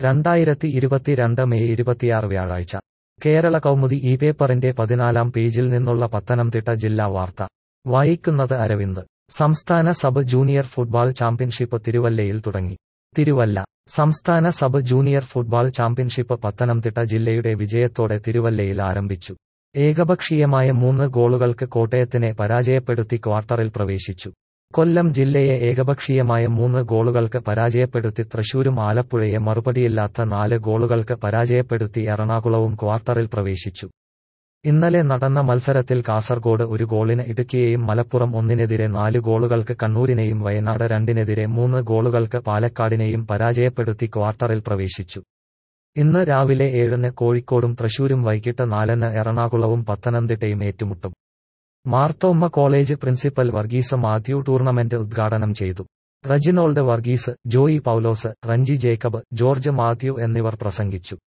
രണ്ടായിരത്തി ഇരുപത്തിരണ്ട് മെയ് ഇരുപത്തിയാറ് വ്യാഴാഴ്ച കേരള കൗമുദി ഈ പേപ്പറിന്റെ പതിനാലാം പേജിൽ നിന്നുള്ള പത്തനംതിട്ട ജില്ലാ വാർത്ത വായിക്കുന്നത് അരവിന്ദ് സംസ്ഥാന സബ് ജൂനിയർ ഫുട്ബോൾ ചാമ്പ്യൻഷിപ്പ് തിരുവല്ലയിൽ തുടങ്ങി തിരുവല്ല സംസ്ഥാന sub junior football championship Pathanamthitta ജില്ലയുടെ വിജയത്തോടെ തിരുവല്ലയിൽ ആരംഭിച്ചു ഏകപക്ഷീയമായ മൂന്ന് ഗോളുകൾക്ക് കോട്ടയത്തിനെ പരാജയപ്പെടുത്തി ക്വാർട്ടറിൽ പ്രവേശിച്ചു കൊല്ലം ജില്ലയെ ഏകപക്ഷീയമായ മൂന്ന് ഗോളുകൾക്ക് പരാജയപ്പെടുത്തി തൃശൂരും ആലപ്പുഴയെ മറുപടിയില്ലാത്ത നാല് ഗോളുകൾക്ക് പരാജയപ്പെടുത്തി എറണാകുളവും ക്വാർട്ടറിൽ പ്രവേശിച്ചു ഇന്നലെ നടന്ന മത്സരത്തിൽ കാസർഗോഡ് ഒരു ഗോളിന് ഇടുക്കിയെയും മലപ്പുറം ഒന്നിനെതിരെ നാല് ഗോളുകൾക്ക് കണ്ണൂരിനെയും വയനാട് രണ്ടിനെതിരെ മൂന്ന് ഗോളുകൾക്ക് പാലക്കാടിനെയും പരാജയപ്പെടുത്തി ക്വാർട്ടറിൽ പ്രവേശിച്ചു ഇന്ന് രാവിലെ ഏഴിന് കോഴിക്കോടും തൃശൂരും വൈകിട്ട് നാലിന് എറണാകുളവും പത്തനംതിട്ടയും ഏറ്റുമുട്ടും Marthoma college principal Varghese Mathew tournament ഉദ്ഘാടനം ചെയ്തു Reginald Varghese Joy Paulose Ranji Jacob George Mathew എന്നിവർ പ്രസംഗിച്ചു